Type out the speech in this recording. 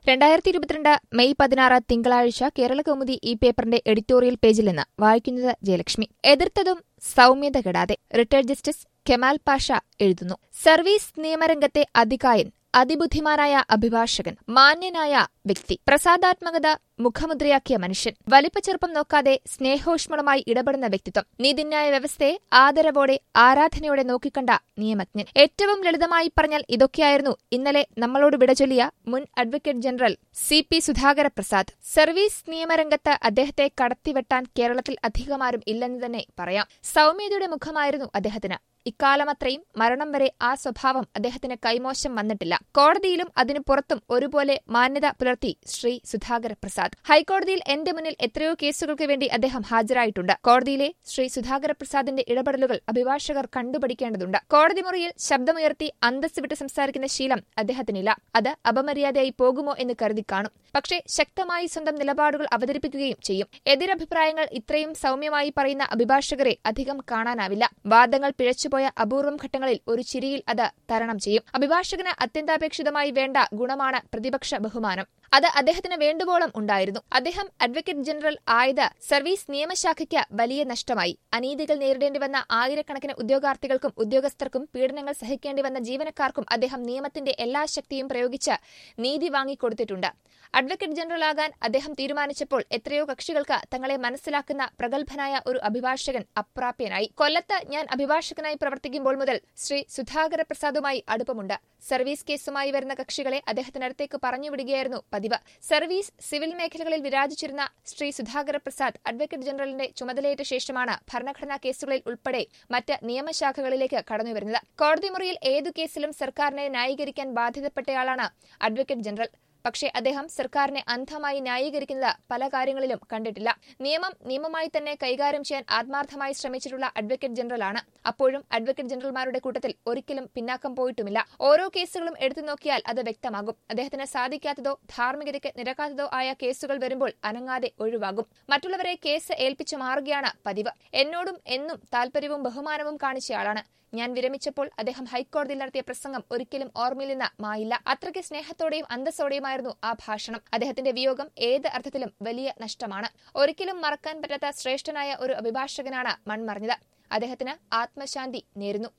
രണ്ടായിരത്തി ഇരുപത്തിരണ്ട് മെയ് പതിനാറ് തിങ്കളാഴ്ച കേരളകൗമുദി ഈ പേപ്പറിന്റെ എഡിറ്റോറിയൽ പേജിൽ നിന്ന് വായിക്കുന്നത് ജയലക്ഷ്മി എതിർത്തതും സൗമ്യത കെടാതെ റിട്ടയർഡ് ജസ്റ്റിസ് കെമാൽ പാഷ എഴുതുന്നു സർവീസ് നിയമരംഗത്തെ അതികായൻ അതിബുദ്ധിമാനായ അഭിഭാഷകൻ മാന്യനായ വ്യക്തി പ്രസാദാത്മകത മുഖമുദ്രയാക്കിയ മനുഷ്യൻ വലിപ്പച്ചെറുപ്പം നോക്കാതെ സ്നേഹോഷ്മളമായി ഇടപെടുന്ന വ്യക്തിത്വം നീതിന്യായ വ്യവസ്ഥയെ ആദരവോടെ ആരാധനയോടെ നോക്കിക്കണ്ട നിയമജ്ഞൻ ഏറ്റവും ലളിതമായി പറഞ്ഞാൽ ഇതൊക്കെയായിരുന്നു ഇന്നലെ നമ്മളോട് വിട ചൊല്ലിയ മുൻ advocate general C P Sudhakara Prasad service നിയമരംഗത്ത് അദ്ദേഹത്തെ കടത്തിവെട്ടാൻ കേരളത്തിൽ അധികമാരും ഇല്ലെന്ന് തന്നെ പറയാം സൗമ്യതയുടെ മുഖമായിരുന്നു അദ്ദേഹത്തിന് ഇക്കാലമത്രയും മരണം വരെ ആ സ്വഭാവം അദ്ദേഹത്തിന് കൈമോശം വന്നിട്ടില്ല കോടതിയിലും അതിനു പുറത്തും ഒരുപോലെ മാന്യത പുലർത്തി ശ്രീ സുധാകര പ്രസാദ് ഹൈക്കോടതിയിൽ എന്റെ മുന്നിൽ എത്രയോ കേസുകൾക്ക് വേണ്ടി അദ്ദേഹം ഹാജരായിട്ടുണ്ട് കോടതിയിലെ ശ്രീ സുധാകര പ്രസാദിന്റെ ഇടപെടലുകൾ അഭിഭാഷകർ കണ്ടുപഠിക്കേണ്ടതുണ്ട് കോടതി മുറിയിൽ ശബ്ദമുയർത്തി അന്തസ് വിട്ട് സംസാരിക്കുന്ന ശീലം അദ്ദേഹത്തിനില്ല അത് അപമര്യാദയായി പോകുമോ എന്ന് കരുതി കാണും പക്ഷേ ശക്തമായി സ്വന്തം നിലപാടുകൾ അവതരിപ്പിക്കുകയും ചെയ്യും എതിരഭിപ്രായങ്ങൾ ഇത്രയും സൗമ്യമായി പറയുന്ന അഭിഭാഷകരെ അധികം കാണാനാവില്ല വാദങ്ങൾ പിഴച്ചുപോയ അപൂർവം ഘട്ടങ്ങളിൽ ഒരു ചിരിയിൽ അത് തരണം ചെയ്യും അഭിഭാഷകന് അത്യന്താപേക്ഷിതമായി വേണ്ട ഗുണമാണ് പ്രതിപക്ഷ ബഹുമാനം അത് അദ്ദേഹത്തിന് വേണ്ടുവോളം ഉണ്ടായിരുന്നു അദ്ദേഹം അഡ്വക്കേറ്റ് ജനറൽ ആയത് സർവീസ് നിയമശാഖയ്ക്ക് വലിയ നഷ്ടമായി അനീതികൾ നേരിടേണ്ടി വന്ന ആയിരക്കണക്കിന് ഉദ്യോഗാർത്ഥികൾക്കും ഉദ്യോഗസ്ഥർക്കും പീഡനങ്ങൾ സഹിക്കേണ്ടി വന്ന ജീവനക്കാർക്കും അദ്ദേഹം നിയമത്തിന്റെ എല്ലാ ശക്തിയും പ്രയോഗിച്ച് നീതി വാങ്ങിക്കൊടുത്തിട്ടുണ്ട് അഡ്വക്കേറ്റ് ജനറലാകാൻ അദ്ദേഹം തീരുമാനിച്ചപ്പോൾ എത്രയോ കക്ഷികൾക്ക് തങ്ങളെ മനസ്സിലാക്കുന്ന പ്രഗത്ഭനായ ഒരു അഭിഭാഷകൻ അപ്രാപ്യനായി കൊല്ലത്ത് ഞാൻ അഭിഭാഷകനായി പ്രവർത്തിക്കുമ്പോൾ മുതൽ ശ്രീ സുധാകര പ്രസാദുമായി അടുപ്പമുണ്ട് സർവീസ് കേസുമായി വരുന്ന കക്ഷികളെ അദ്ദേഹത്തിനടുത്തേക്ക് പറഞ്ഞുവിടുകയായിരുന്നു പതിവ് സർവീസ് സിവിൽ മേഖലകളിൽ വിരാജിച്ചിരുന്ന ശ്രീ സുധാകര പ്രസാദ് അഡ്വക്കേറ്റ് ജനറലിന്റെ ചുമതലയേറ്റ ശേഷമാണ് ഭരണഘടനാ കേസുകളിൽ ഉൾപ്പെടെ മറ്റ് നിയമശാഖകളിലേക്ക് കടന്നുവരുന്നത് കോടതി മുറിയിൽ ഏതു കേസിലും സർക്കാരിനെ ന്യായീകരിക്കാൻ ബാധ്യതപ്പെട്ടയാളാണ് അഡ്വക്കേറ്റ് ജനറൽ പക്ഷേ അദ്ദേഹം സർക്കാരിനെ അന്ധമായി ന്യായീകരിക്കുന്നത് പല കാര്യങ്ങളിലും കണ്ടിട്ടില്ല നിയമം നിയമമായി തന്നെ കൈകാര്യം ചെയ്യാൻ ആത്മാർത്ഥമായി ശ്രമിച്ചിട്ടുള്ള അഡ്വക്കേറ്റ് ജനറലാണ് അപ്പോഴും അഡ്വക്കേറ്റ് ജനറൽമാരുടെ കൂട്ടത്തിൽ ഒരിക്കലും പിന്നാക്കം പോയിട്ടുമില്ല ഓരോ കേസുകളും എടുത്തു നോക്കിയാൽ അത് വ്യക്തമാകും അദ്ദേഹത്തിന് സാധിക്കാത്തതോ ധാർമ്മികതയ്ക്ക് നിരക്കാത്തതോ ആയ കേസുകൾ വരുമ്പോൾ അനങ്ങാതെ ഒഴിവാകും മറ്റുള്ളവരെ കേസ് ഏൽപ്പിച്ചു മാറുകയാണ് പതിവ് എന്നോടും എന്നും താൽപര്യവും ബഹുമാനവും കാണിച്ചയാളാണ് ഞാൻ വിരമിച്ചപ്പോൾ അദ്ദേഹം ഹൈക്കോടതിയിൽ നടത്തിയ പ്രസംഗം ഒരിക്കലും ഓർമ്മയിൽ നിന്ന് മായില്ല അത്രയ്ക്ക് സ്നേഹത്തോടെയും അന്തസ്സോടെയുമായിരുന്നു ആ ഭാഷണം അദ്ദേഹത്തിന്റെ വിയോഗം ഏത് അർത്ഥത്തിലും വലിയ നഷ്ടമാണ് ഒരിക്കലും മറക്കാൻ പറ്റാത്ത ശ്രേഷ്ഠനായ ഒരു അഭിഭാഷകനാണ് മൺമറിഞ്ഞത് അദ്ദേഹത്തിന് ആത്മശാന്തി നേരുന്നു